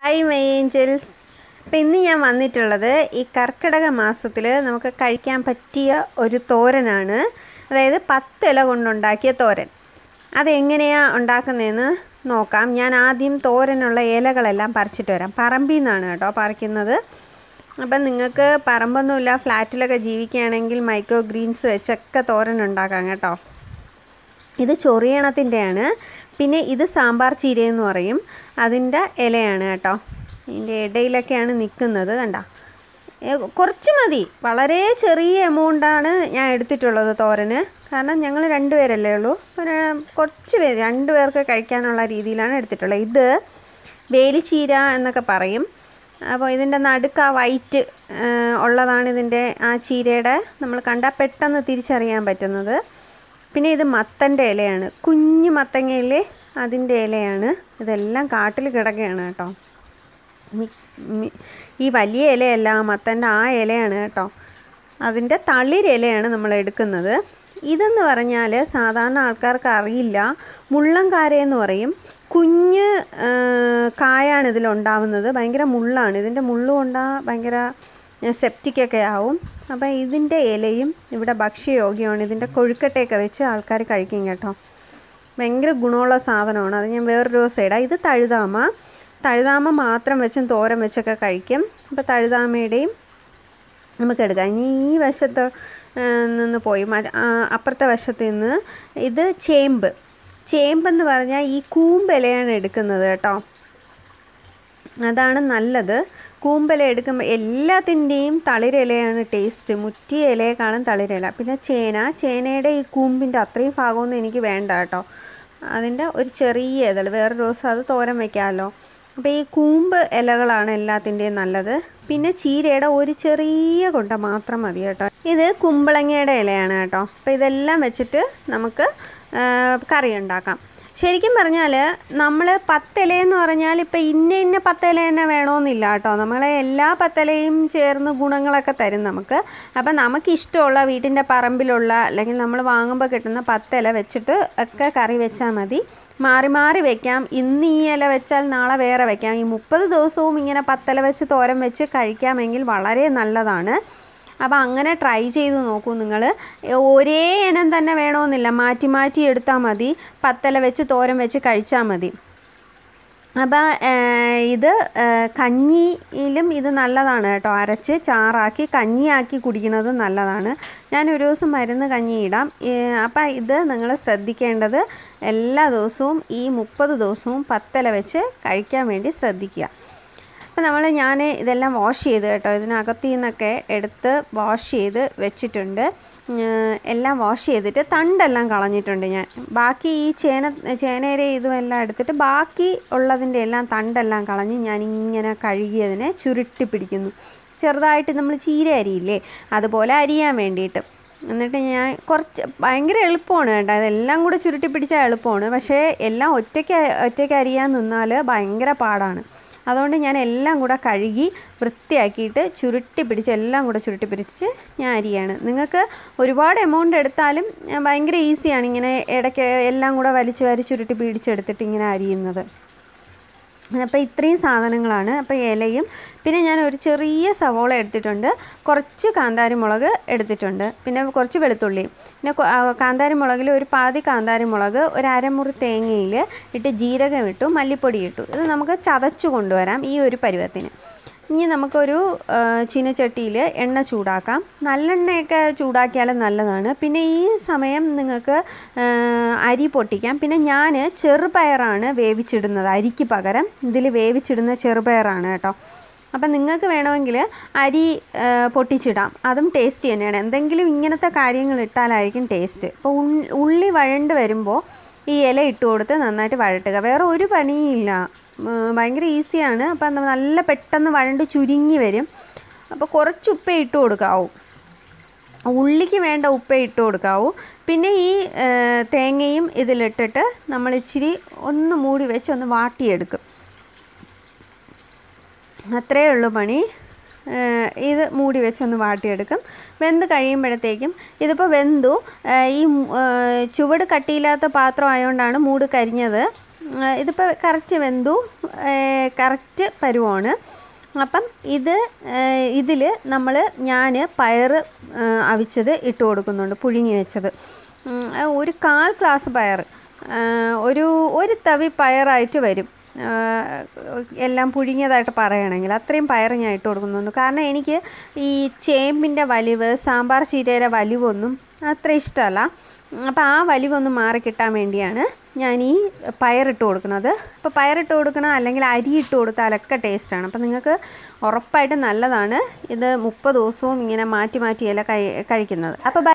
hi my Angeles അപ്പോൾ ഇന്ന് ഞാൻ വന്നിട്ടുള്ളത് ഈ കർക്കിടക മാസത്തിൽ നമുക്ക് കഴിക്കാൻ പറ്റിയ ഒരു തോരനാണ് അതായത് പത്ത് ഇല കൊണ്ടുണ്ടാക്കിയ തോരൻ അതെങ്ങനെയാണ് ഉണ്ടാക്കുന്നതെന്ന് നോക്കാം ഞാൻ ആദ്യം തോരനുള്ള ഇലകളെല്ലാം പറിച്ചിട്ട് വരാം പറമ്പിൽ നിന്നാണ് കേട്ടോ പറിക്കുന്നത് അപ്പം നിങ്ങൾക്ക് പറമ്പൊന്നുമില്ല ഫ്ലാറ്റിലൊക്കെ ജീവിക്കുകയാണെങ്കിൽ മൈക്രോ ഗ്രീൻസ് വെച്ചൊക്കെ തോരൻ ഉണ്ടാക്കാം കേട്ടോ ഇത് ചൊറിയണത്തിൻ്റെയാണ് പിന്നെ ഇത് സാമ്പാർ ചീരയെന്ന് പറയും അതിൻ്റെ ഇലയാണ് കേട്ടോ ഇതിൻ്റെ ഇടയിലൊക്കെയാണ് നിൽക്കുന്നത് കണ്ട കുറച്ച് മതി വളരെ ചെറിയ എമൗണ്ടാണ് ഞാൻ എടുത്തിട്ടുള്ളത് തോരന് കാരണം ഞങ്ങൾ രണ്ട് പേരല്ലേ ഉള്ളൂ ഒരു കുറച്ച് പേര് രണ്ട് പേർക്ക് കഴിക്കാനുള്ള രീതിയിലാണ് എടുത്തിട്ടുള്ളത് ഇത് വേലിച്ചീര എന്നൊക്കെ പറയും അപ്പോൾ ഇതിൻ്റെ നടുക്ക് ആ വൈറ്റ് ഉള്ളതാണ് ഇതിൻ്റെ ആ ചീരയുടെ നമ്മൾ കണ്ടാൽ പെട്ടെന്ന് തിരിച്ചറിയാൻ പറ്റുന്നത് പിന്നെ ഇത് മത്തൻ്റെ ഇലയാണ് കുഞ്ഞു മത്തങ്ങയില്ലേ അതിൻ്റെ ഇലയാണ് ഇതെല്ലാം കാട്ടിൽ കിടക്കുകയാണ് കേട്ടോ മി- മി- ഈ വലിയ ഇലയല്ല മത്തൻ്റെ ആ ഇലയാണ് കേട്ടോ അതിൻ്റെ തളിരിലയാണ് നമ്മൾ എടുക്കുന്നത് ഇതെന്ന് പറഞ്ഞാൽ സാധാരണ ആൾക്കാർക്ക് അറിയില്ല മുള്ളൻകാരയെന്ന് പറയും കുഞ്ഞ് ആ, കായാണ് ഇതിലുണ്ടാവുന്നത് ഭയങ്കര മുള്ളാണ് ഇതിൻ്റെ മുള്ള് കൊണ്ടാൽ ഭയങ്കര സെപ്റ്റിക്കൊക്കെ ആവും അപ്പോൾ ഇതിൻ്റെ ഇലയും ഇവിടെ ഭക്ഷ്യയോഗ്യമാണ് ഇതിൻ്റെ കൊഴുക്കട്ടയൊക്കെ വെച്ച് ആൾക്കാർ കഴിക്കും കേട്ടോ ഭയങ്കര ഗുണമുള്ള സാധനമാണ് അത് ഞാൻ വേറൊരു ദിവസം ഇടാം ഇത് തഴുതാമ തഴുതാമ മാത്രം വെച്ചും തോരൻ വെച്ചൊക്കെ കഴിക്കും അപ്പോൾ തഴുതാമയുടെയും നമുക്ക് എടുക്കാം ഇനി ഈ വശത്ത് ആ, നിന്ന് പോയി മ- ആ, അപ്പുറത്തെ വശത്ത് നിന്ന് ഇത് ചേമ്പ് ചേമ്പെന്ന് പറഞ്ഞാൽ ഈ കൂമ്പലയാണ് എടുക്കുന്നത് കേട്ടോ അതാണ് നല്ലത് കൂമ്പല എടുക്കുമ്പോൾ എല്ലാത്തിൻ്റെയും തളിരിലയാണ് ടേസ്റ്റ് മുറ്റിയ ഇലയെക്കാളും തളിരില പിന്നെ ചേന ചേനയുടെ ഈ കൂമ്പിൻ്റെ അത്രയും ഭാഗമൊന്നും എനിക്ക് വേണ്ട കേട്ടോ അതിൻ്റെ ഒരു ചെറിയ ഇതൾ വേറെ ദിവസം അത് തോരൻ വെക്കാമല്ലോ അപ്പോൾ ഈ കൂമ്പ് ഇലകളാണ് എല്ലാത്തിൻ്റെയും നല്ലത് പിന്നെ ചീരയുടെ ഒരു ചെറിയ കൊണ്ട മാത്രം മതി കേട്ടോ ഇത് കുമ്പളങ്ങയുടെ ഇലയാണ് കേട്ടോ അപ്പോൾ ഇതെല്ലാം വെച്ചിട്ട് നമുക്ക് ആ, കറി ഉണ്ടാക്കാം ശരിക്കും പറഞ്ഞാൽ നമ്മൾ പത്തിലയെന്ന് പറഞ്ഞാൽ ഇപ്പം ഇന്ന ഇന്ന പത്തില തന്നെ വേണമെന്നില്ല കേട്ടോ നമ്മളെ എല്ലാ പത്തിലയും ചേർന്ന് ഗുണങ്ങളൊക്കെ തരും നമുക്ക് അപ്പം നമുക്ക് ഇഷ്ടമുള്ള വീട്ടിൻ്റെ പറമ്പിലുള്ള അല്ലെങ്കിൽ നമ്മൾ വാങ്ങുമ്പോൾ കിട്ടുന്ന പത്തില വെച്ചിട്ട് ഒക്കെ കറി വെച്ചാൽ മതി മാറി മാറി വെക്കാം ഇന്ന് ഈ ഇല വെച്ചാൽ നാളെ വേറെ വെക്കാം ഈ മുപ്പത് ദിവസവും ഇങ്ങനെ പത്തില വെച്ച് തോരൻ വെച്ച് കഴിക്കാമെങ്കിൽ വളരെ നല്ലതാണ് അപ്പോൾ അങ്ങനെ ട്രൈ ചെയ്ത് നോക്കൂ നിങ്ങൾ ഒരേ ഇനം തന്നെ വേണമെന്നില്ല മാറ്റി മാറ്റി എടുത്താൽ മതി പത്തല വെച്ച് തോരൻ വെച്ച് കഴിച്ചാൽ മതി അപ്പോൾ ഇത് ഏഹ്, കഞ്ഞിയിലും ഇത് നല്ലതാണ് കേട്ടോ അരച്ച് ചാറാക്കി കഞ്ഞിയാക്കി കുടിക്കുന്നത് നല്ലതാണ് ഞാൻ ഒരു ദിവസം മരുന്ന് കഞ്ഞി ഇടാം അപ്പം ഇത് നിങ്ങൾ ശ്രദ്ധിക്കേണ്ടത് എല്ലാ ദിവസവും ഈ മുപ്പത് ദിവസവും പത്തല വെച്ച് കഴിക്കാൻ വേണ്ടി ശ്രദ്ധിക്കുക അപ്പോൾ നമ്മൾ ഞാൻ ഇതെല്ലാം വാഷ് ചെയ്ത് കേട്ടോ ഇതിനകത്തു നിന്നൊക്കെ എടുത്ത് വാഷ് ചെയ്ത് വെച്ചിട്ടുണ്ട് ഉം, എല്ലാം വാഷ് ചെയ്തിട്ട് തണ്ടെല്ലാം കളഞ്ഞിട്ടുണ്ട് ഞാൻ ബാക്കി ഈ ചേന ചേനയുടെ ഇതുമെല്ലാം എടുത്തിട്ട് ബാക്കി ഉള്ളതിൻ്റെ എല്ലാം തണ്ടെല്ലാം കളഞ്ഞ് ഞാൻ ഇങ്ങനെ കഴുകിയതിനെ ചുരുട്ടി പിടിക്കുന്നു ചെറുതായിട്ട് നമ്മൾ ചീര അരിയില്ലേ അതുപോലെ അരിയാൻ വേണ്ടിയിട്ട് എന്നിട്ട് ഞാൻ കുറച്ച് ഭയങ്കര എളുപ്പമാണ് കേട്ടോ അതെല്ലാം കൂടെ ചുരുട്ടി പിടിച്ചാൽ എളുപ്പമാണ് പക്ഷേ എല്ലാം ഒറ്റയ്ക്ക് ഒറ്റയ്ക്ക് അരിയാൻ നിന്നാൽ ഭയങ്കര പാടാണ് അതുകൊണ്ട് ഞാൻ എല്ലാം കൂടെ കഴുകി വൃത്തിയാക്കിയിട്ട് ചുരുട്ടി പിടിച്ച് എല്ലാം കൂടെ ചുരുട്ടി പിടിച്ച് ഞാൻ അരിയാണ് നിങ്ങൾക്ക് ഒരുപാട് എമൗണ്ട് എടുത്താലും ഏ, ഭയങ്കര ഈസിയാണ് ഇങ്ങനെ ഇടയ്ക്ക് എല്ലാം കൂടെ വലിച്ച് വാരി ചുരുട്ടി പിടിച്ചെടുത്തിട്ട് ഇങ്ങനെ അരിയുന്നത് അപ്പോൾ ഇത്രയും സാധനങ്ങളാണ് അപ്പോൾ ഇലയും പിന്നെ ഞാൻ ഒരു ചെറിയ സവോള എടുത്തിട്ടുണ്ട് കുറച്ച് കാന്താരി മുളക് എടുത്തിട്ടുണ്ട് പിന്നെ കുറച്ച് വെളുത്തുള്ളിയും പിന്നെ കൊ- ആ, കാന്താരി മുളകിൽ ഒരു പാതി കാന്താരി മുളക് ഒരു അരമുറി തേങ്ങയിൽ ഇട്ട് ജീരകം ഇട്ടു മല്ലിപ്പൊടി ഇട്ടു ഇത് നമുക്ക് ചതച്ചു കൊണ്ടുവരാം ഈ ഒരു പരുവത്തിന് ഇനി നമുക്കൊരു ആ, ചീനച്ചട്ടിയിൽ എണ്ണ ചൂടാക്കാം നല്ലെണ്ണയൊക്കെ ചൂടാക്കിയാലും നല്ലതാണ് പിന്നെ ഈ സമയം നിങ്ങൾക്ക് ആ, അരി പൊട്ടിക്കാം പിന്നെ ഞാൻ ചെറുപയറാണ് വേവിച്ചിടുന്നത് അരിക്ക് പകരം ഇതിൽ വേവിച്ചിടുന്ന ചെറുപയറാണ് കേട്ടോ അപ്പം നിങ്ങൾക്ക് വേണമെങ്കിൽ അരി ആ, പൊട്ടിച്ചിടാം അതും ടേസ്റ്റ് തന്നെയാണ് എന്തെങ്കിലും ഇങ്ങനത്തെ കാര്യങ്ങൾ ഇട്ടാലായിരിക്കും ടേസ്റ്റ് ഇപ്പോൾ ഉള്ളി വഴണ്ട് വരുമ്പോൾ ഈ ഇല ഇട്ട് കൊടുത്ത് നന്നായിട്ട് വഴട്ടുക വേറെ ഒരു പണിയില്ല ഉം, ഭയങ്കര ഈസിയാണ് അപ്പം ന- നല്ല പെട്ടെന്ന് വഴണ്ട് ചുരുങ്ങി വരും അപ്പോൾ കുറച്ച് ഉപ്പേ ഇട്ട് കൊടുക്കാവൂ ഉള്ളിക്ക് വേണ്ട ഉപ്പേ ഇട്ട് കൊടുക്കാവൂ പിന്നെ ഈ ഏ, തേങ്ങയും ഇതിലിട്ടിട്ട് നമ്മൾ ഇച്ചിരി ഒന്ന് മൂടി വെച്ച് ഒന്ന് വാട്ടിയെടുക്കും അത്രയേ ഉള്ളൂ പണി ഏഹ് ഇത് മൂടി വെച്ചൊന്ന് വാട്ടിയെടുക്കും വെന്ത് കഴിയുമ്പോഴത്തേക്കും ഇതിപ്പോൾ വെന്തു ഏഹ് ഈ മു- ഏഹ് ചുവട് കട്ടിയില്ലാത്ത പാത്രം ആയതുകൊണ്ടാണ് മൂട് കരിഞ്ഞത് ഇതിപ്പോൾ കറക്റ്റ് വെന്തു കറക്റ്റ് പരുവമാണ് അപ്പം ഇത് ഇതിൽ നമ്മൾ ഞാൻ പയർ അവിച്ചത് ഇട്ട് കൊടുക്കുന്നുണ്ട് പുഴുങ്ങി വെച്ചത് ഉം, ഒരു കാൽ ഗ്ലാസ് പയർ ഒരു ഒരു തവി പയറായിട്ട് വരും ആ, എല്ലാം പുഴുങ്ങിയതായിട്ട് പറയണമെങ്കിൽ അത്രയും പയർ ഞാൻ ഇട്ട് കൊടുക്കുന്നുണ്ട് കാരണം എനിക്ക് ഈ ചേമ്പിൻ്റെ വലിവ് സാമ്പാർ ചീരയുടെ വലിവൊന്നും അത്ര ഇഷ്ടമല്ല അപ്പോൾ ആ വലിവൊന്ന് മാറി കിട്ടാൻ വേണ്ടിയാണ് ഞാൻ ഈ പയറിട്ട് കൊടുക്കുന്നത് അപ്പോൾ പയറിട്ട് കൊടുക്കണം അല്ലെങ്കിൽ അരി ഇട്ട് കൊടുത്താലൊക്കെ ടേസ്റ്റാണ് അപ്പോൾ നിങ്ങൾക്ക് ഉറപ്പായിട്ടും നല്ലതാണ് ഇത് മുപ്പത് ദിവസവും ഇങ്ങനെ മാറ്റി മാറ്റിയല്ല കഴി കഴിക്കുന്നത് അപ്പോൾ